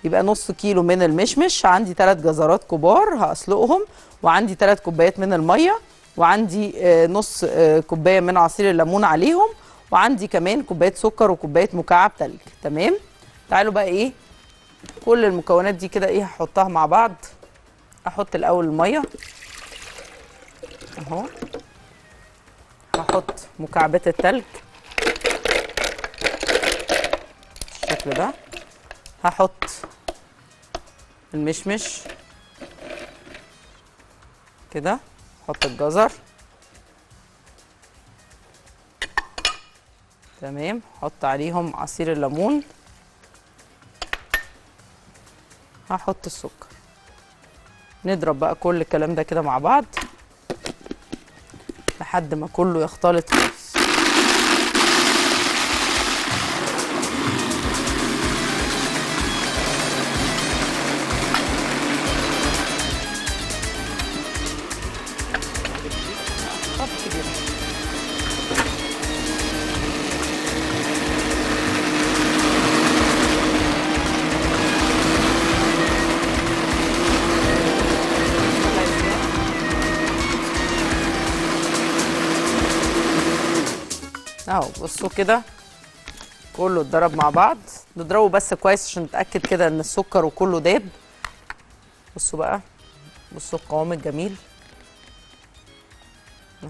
يبقى نص كيلو من المشمش عندي ثلاث جزرات كبار هسلقهم وعندي ثلاث كوبايات من الميه وعندي آه، نص آه، كوبايه من عصير الليمون عليهم وعندي كمان كوبايه سكر وكوبايه مكعب تلج تمام تعالوا بقى ايه كل المكونات دي كده ايه هحطها مع بعض احط الاول الميه اهو هحط مكعبات التلج بالشكل ده هحط المشمش كده احط الجزر تمام احط عليهم عصير الليمون هحط السكر نضرب بقى كل الكلام ده كده مع بعض لحد ما كله يختلط خالص طب كبير اهو بصوا كده كله اتضرب مع بعض نضربه بس كويس عشان نتاكد كده ان السكر وكله داب بصوا بقى بصوا القوام الجميل اهو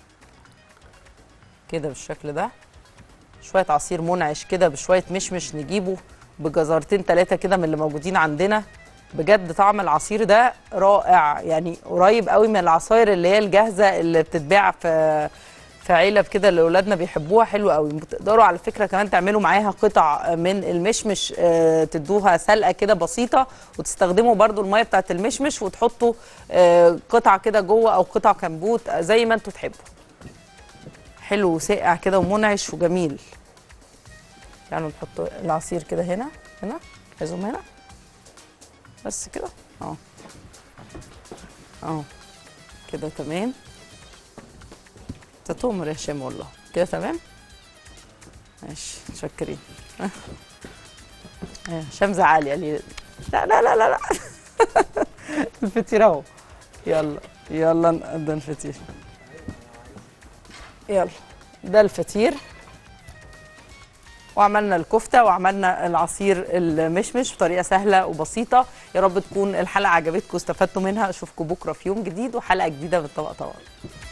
كده بالشكل ده شويه عصير منعش كده بشويه مشمش نجيبه بجزرتين ثلاثه كده من اللي موجودين عندنا بجد طعم العصير ده رائع يعني قريب قوي من العصاير اللي هي الجاهزه اللي بتتباع في في علب كده اللي اولادنا بيحبوها حلوه قوي بتقدروا على فكره كمان تعملوا معاها قطع من المشمش آه، تدوها سلقه كده بسيطه وتستخدموا برضو الميه بتاعت المشمش وتحطوا آه، قطع كده جوه او قطع كمبوت آه، زي ما انتوا تحبوا حلو وساقع كده ومنعش وجميل يعني نحط العصير كده هنا هنا لازم هنا بس كده اهو اهو كده تمام تتؤمر يا هشام والله كده تمام ماشي متشكرين آه، هشام زعل قال لي لا لا لا لا لا الفطير اهو يلا يلا نقدم الفطير يلا ده الفطير وعملنا الكفته وعملنا العصير المشمش بطريقه سهله وبسيطه يا رب تكون الحلقه عجبتكم واستفدتوا منها اشوفكم بكره في يوم جديد وحلقه جديده من طبق طبق